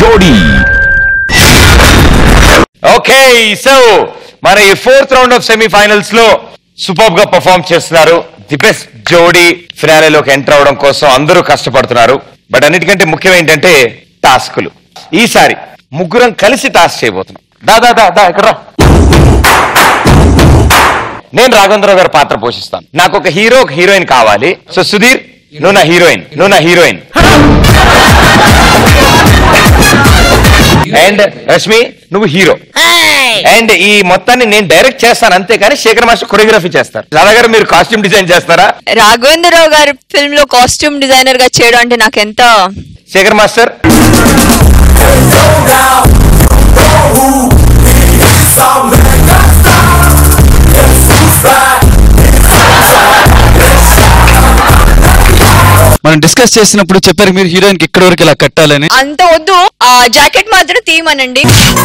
జోడీ okay so మన ఈ ఫోర్త్ రౌండ్ ఆఫ్ సెమీఫైనల్స్ లో సూపర్ గా పర్ఫామ్ చేస్తున్నారు ది బెస్ట్ జోడీ ఫినాలేలోకి ఎంటర్ అవడం కోసం అందరూ కష్టపడుతున్నారు బట్ అన్నిటికంటే ముఖ్యం ఏంటంటే టాస్కులు ఈసారి ముగ్గురం కలిసి టాస్క్ చేయబోతున్నాం దా దా దా దా ఇక్కడ రా. నేను రాఘవేంద్రరావు గారి పాత్ర పోషిస్తాను నాకు ఒక హీరో ఒక హీరోయిన్ కావాలి సో సుధీర్ నువ్వు నా హీరోయిన్ నువ్వు నా హీరోయిన్ అండ్ రష్మి నువ్వు హీరో అండ్ ఈ మొత్తాన్ని నేను డైరెక్ట్ చేస్తాను అంతే కానీ శేఖర్ మాస్టర్ కొరియోగ్రఫీ చేస్తారు రాధా గారు మీరు కాస్ట్యూమ్ డిజైన్ చేస్తారా రాఘవేంద్రరావు గారి ఫిల్మ్ లో కాస్ట్యూమ్ డిజైనర్ గా చేయడం అంటే నాకు ఎంత శేఖర్ మాస్టర్ మనం డిస్కస్ చేసినప్పుడు చెప్పారు మీరు హీరోయిన్ కి ఇక్కడ వరకు ఇలా కట్టాలని అంత వద్దు ఆ జాకెట్ మాత్రం తీయమనండి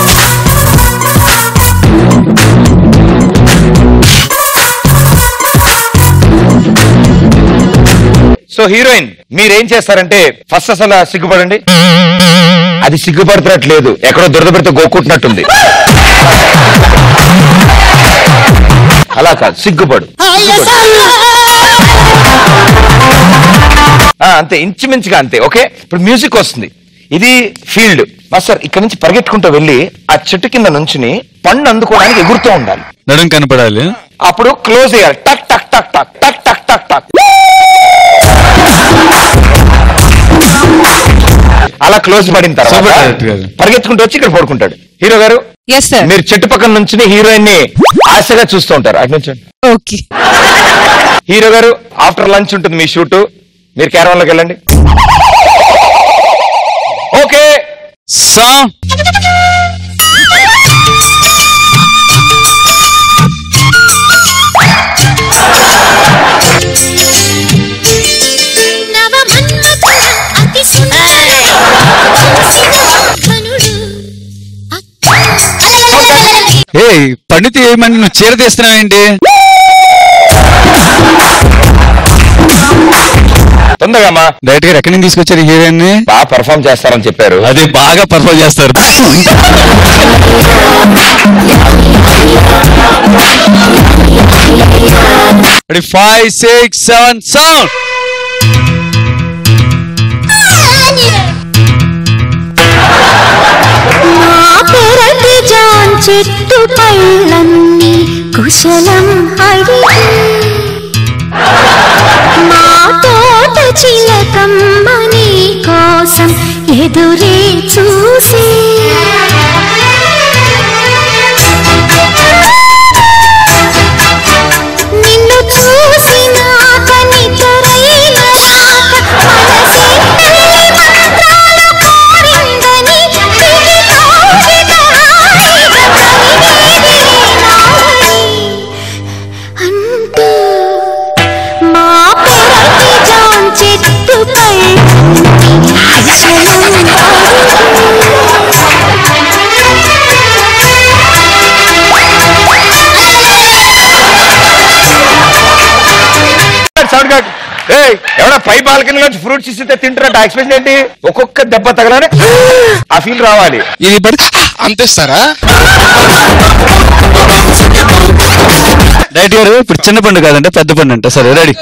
సో హీరోయిన్ మీరేం చేస్తారంటే ఫస్ట్ అసలు సిగ్గుపడండి అది సిగ్గుపడుతున్నట్లేదు ఎక్కడో దురద పెడితే గోక్కుంటున్నట్టుంది అలా కాదు సిగ్గుపడు ఆ, అంతే ఇంచుమించుగా అంతే ఓకే ఇప్పుడు మ్యూజిక్ వస్తుంది ఇది ఫీల్డ్ మాస్టర్ ఇక్కడ నుంచి పరిగెట్టుకుంటూ వెళ్ళి ఆ చెట్టు కింద నుంచుని పండు అందుకోవడానికి ఎగురుతూ ఉండాలి నడుం కనపడాలి అప్పుడు క్లోజ్ చేయాలి టక్ టక్ టక్ టక్ టక్ టక్ టక్ టక్ అలా క్లోజ్ పడిన తర్వాత Super direct గారు. పరిగెత్తుకుంటూ వచ్చి ఇక్కడ పడుకుంటాడు హీరో గారు ఎస్ సార్ మీరు చెట్టు పక్కన నుంచి హీరోయిన్ ని ఆశగా చూస్తూ ఉంటారు అటు నుంచి ఓకే హీరో గారు ఆఫ్టర్ లంచ్ ఉంటుంది మీ షూట్ మీరు క్యారవాన్ లోకి వెళ్ళండి ఓకే సాంగ్ అతి ఏ పండితే ఏమని నువ్వు చీర తీస్తున్నావేంటి తొందరగా అమ్మా డైరెక్ట్ గా ఎక్కడి నుంచి తీసుకొచ్చారు హీరోయిన్ ని బాగా పర్ఫామ్ చేస్తారని చెప్పారు అదే బాగా పర్ఫామ్ చేస్తారు ఫైవ్ సిక్స్ సెవెన్ సౌండ్ పెరటి జాన్ చెట్టు పళ్ళన్నీ కుశలం అడిగి మా తోట చిలకమ్మ నీ కోసం ఎదురే చూసి నిన్ను చూసినాక నిద్రైన రాక మనసే తల్లి మంత్రాలు కోరిందని తిరిగి కౌగిట హాయిగా కలిగేదేనాలని అంటూ మా పెరటి జాన్ చెట్టుపై కుశలం సౌండ్ కాదు ఏయ్ ఎవడా పై బాల్కనీ నుంచి ఫ్రూట్స్ ఇస్తే తింటున్నట్టు ఎక్స్ప్రెషన్ ఏంటి ఒక్కొక్క దెబ్బ తగలనే ఆ ఫీల్ రావాలి ఇది పడి అంతేస్తారా డైరెక్ట్ గారు ఇప్పుడు చిన్న పండు కాదంటే పెద్ద పండు అంట సరే రెడీ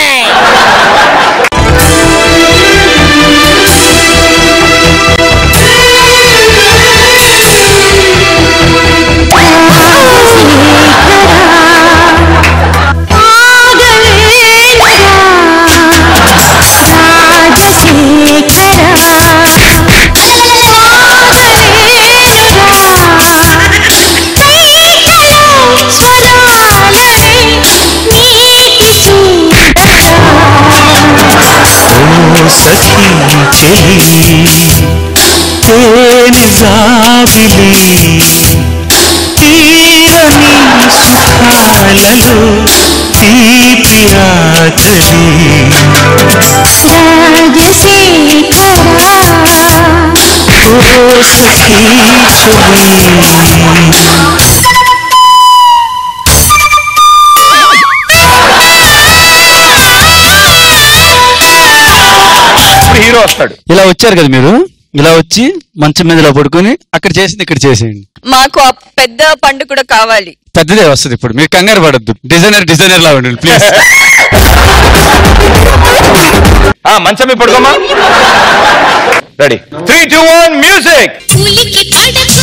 సఖీ చెలి తేనె జాబిలి తీరని సుఖాలలో తీపి ఆకలి ఓ సఖీ చెలి ఇప్పుడు హీరో వస్తాడు ఇలా వచ్చారు కదా మీరు ఇలా వచ్చి మంచం మీద ఇలా పడుకొని అక్కడ చేసింది ఇక్కడ చేసేయండి మాకు ఆ పెద్ద పండు కూడా కావాలి పెద్దదే వస్తుంది ఇప్పుడు మీరు కంగారు పడద్దు డిజైనర్ డిజైనర్ లా ఉండండి ప్లీజ్ ఆ మంచం మీద పడుకోమా ready three two one music ఉలికి పడకు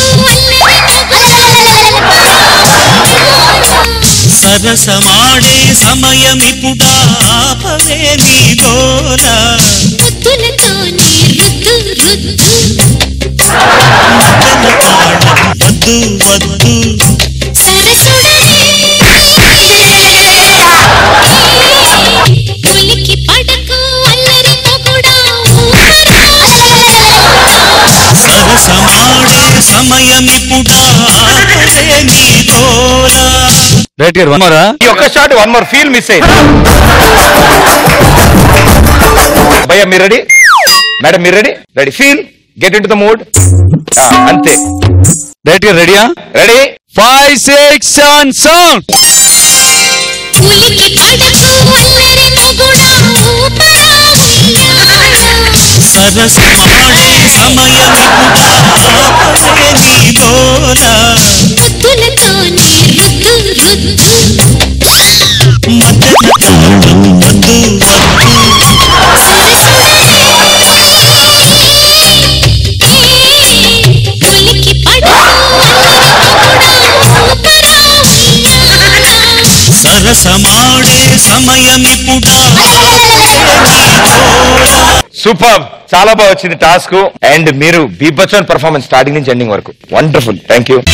సరసమాడే సమయమిపుడా ఆపవే నీ గోల ముద్దులతోనే రుద్దు రుద్దు మదన తాళం వద్దు వద్దు సరసుడనే ఉలికి పడకు అల్లరి మొగుడా సరసమాడే సమయమిపుడా ఆపవే నీ గోల రైట్ గారు వన్ మోరా ఈ ఒక్క shot one more feel miss అయింది భయ్య మీరు రెడీ మేడం మీరు ready ready feel get into the mood అంతే రైట్ గారు రెడీయా ready five six seven sound ఉలికి పడకు అల్లరి మొగుడా ఊపరా ఉయ్యాల. సరసమాడే సమయమిపుడా ఆపవే నీ గోల ముద్దులతోనే రుద్దు రుద్దు మదన తాళం వద్దు వద్దు ఉలికి పడకు అల్లరి మొగుడా ఊపరా ఉయ్యాల. సరసమాడే సమయమిపుడా సూపర్ చాలా బాగా వచ్చింది టాస్క్ అండ్ మీరు బీభత్సన్ పర్ఫార్మెన్స్ స్టార్టింగ్ నుంచి ఎండింగ్ వరకు wonderful thank you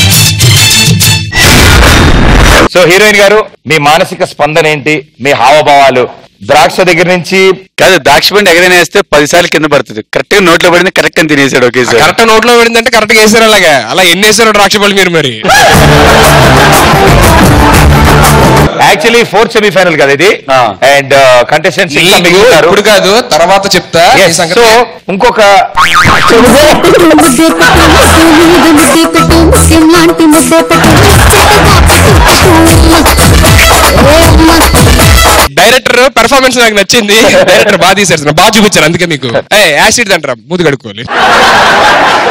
so heroine గారు మీ మానసిక స్పందన ఏంటి మీ హావభావాలు ద్రాక్ష దగ్గర నుంచి కాదు ద్రాక్ష పండు ఎగరైనా వేస్తే పది సార్లు కింద పడుతుంది కరెక్ట్ గా నోట్లో పడింది కరెక్ట్ అని తినేసాడు ఒకేసారి కరెక్ట్ నోట్లో పడిందంటే కరెక్ట్ గా వేసారు అలాగా అలా ఎన్ని వేసారో ద్రాక్ష పళ్ళు మీరు మరి యాక్చువల్లీ ఫోర్త్ సెమీఫైనల్ కదా ఇది ఆ. అండ్ కంటెస్టెంట్స్ ఇంకా నీకు మిగులుతారు ఇప్పుడు కాదు తర్వాత చెప్తా ఈ Yes, సంగతి. సో ఇంకొక ముద్దే పెట్టు ముద్దే పెట్టు ముద్దే పెట్టు ముత్యం లాంటి ముద్దే పెట్టు డైరెక్టర్ పెర్ఫార్మెన్స్ నాకు నచ్చింది డైరెక్టర్ బాగా తీసారు బాగా చూపించారు అందుకే మీకు ఏ యాసిడ్ అంటారా మూతి కడుక్కోవాలి